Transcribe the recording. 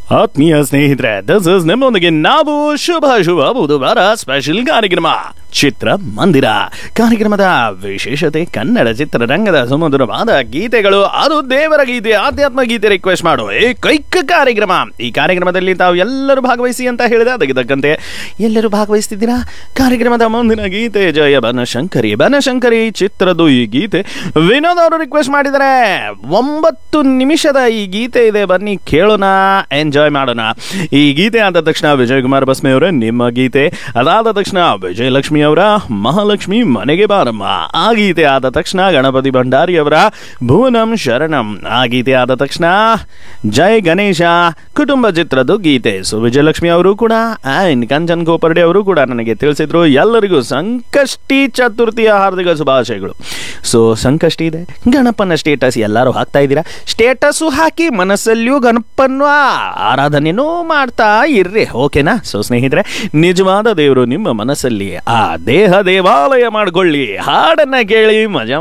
ಆತ್ಮೀಯ ಸ್ನೇಹಿತರೆ this is ನಿಮ್ಮೊಂದಿಗೆ ನಾವು ಶುಭ ಶುಭ ಬುಧವಾರ ಸ್ಪೆಷಲ್ ಕಾರ್ಯಕ್ರಮ ಚಿತ್ರ ಮಂದಿರ ಕಾರ್ಯಕ್ರಮದ ವಿಶೇಷತೆ ಕನ್ನಡ ಚಿತ್ರರಂಗದ ಸುಮಧುರವಾದ ಗೀತೆಗಳು ಅದು ದೇವರ ಗೀತೆ ಆಧ್ಯಾತ್ಮ ಗೀತೆ ರಿಕ್ವೆಸ್ಟ್ ಮಾಡೋ ಏಕೈಕ ಕಾರ್ಯಕ್ರಮ ಈ ಕಾರ್ಯಕ್ರಮದಲ್ಲಿ ತಾವು ಎಲ್ಲರೂ ಭಾಗವಹಿಸಿ ಅಂತ ಹೇಳಿದೆ ಅದಕ್ಕೆ ತಕ್ಕಂತೆ ಎಲ್ಲರೂ ಭಾಗವಹಿಸ್ತಿದ್ದೀರಾ ಕಾರ್ಯಕ್ರಮದ ಮುಂದಿನ ಗೀತೆ ಜಯ ಬನಶಂಕರಿ ಬನಶಂಕರಿ ಚಿತ್ರದ ಈ ಗೀತೆ ವಿನೋದ್ ಅವರು ರಿಕ್ವೆಸ್ಟ್ ಮಾಡಿದ್ದಾರೆ ಒಂಬತ್ತು ನಿಮಿಷದ ಈ ಗೀತೆ ಇದೆ ಬನ್ನಿ ಕೇಳೋಣ ಎಂಜಾಯ್ ಮಾಡೋಣ ಈ ಗೀತೆ ಆದ ತಕ್ಷಣ ವಿಜಯ್ ಕುಮಾರ್ ಬಸ್ಮೆ ಅವರೇ ನಿಮ್ಮ ಗೀತೆ ಅದಾದ ತಕ್ಷಣ ವಿಜಯಲಕ್ಷ್ಮಿ ಅವರ ಮಹಾಲಕ್ಷ್ಮಿ ಮನೆಗೆ ಬಾರಮ್ಮ ಆ ಗೀತೆ ಆದ ತಕ್ಷಣ ಗಣಪತಿ ಭಂಡಾರಿ ಅವರ ಭುವನಂ ಶರಣಂ ಆ ಗೀತೆ ಆದ ತಕ್ಷಣ ಜೈ ಗಣೇಶ ಕುಟುಂಬ ಚಿತ್ರದ ಗೀತೆ ಸೊ ವಿಜಯಲಕ್ಷ್ಮಿ ಅವರು ಕೂಡ ಆ್ಯಂಡ್ ಕಂಚನ್ ಗೋಪರ್ಡೆ ಅವರು ಕೂಡ ನನಗೆ ತಿಳಿಸಿದ್ರು ಎಲ್ಲರಿಗೂ ಸಂಕಷ್ಟಿ ಚತುರ್ಥಿಯ ಹಾರ್ದಿಕ ಶುಭಾಶಯಗಳು ಸೊ ಸಂಕಷ್ಟಿ ಇದೆ ಗಣಪನ ಸ್ಟೇಟಸ್ ಎಲ್ಲರೂ ಹಾಕ್ತಾ ಇದ್ದೀರಾ ಸ್ಟೇಟಸ್ಸು ಹಾಕಿ ಮನಸ್ಸಲ್ಲಿಯೂ ಗಣಪನ ಆರಾಧನೆನೂ ಮಾಡ್ತಾ ಇರ್ರಿ ಓಕೆನಾ ಸೊ ಸ್ನೇಹಿತರೆ ನಿಜವಾದ ದೇವರು ನಿಮ್ಮ ಮನಸ್ಸಲ್ಲಿ ಆ ದೇಹ ದೇವಾಲಯ ಮಾಡ್ಕೊಳ್ಳಿ ಹಾಡನ್ನ ಕೇಳಿ ಮಜಾ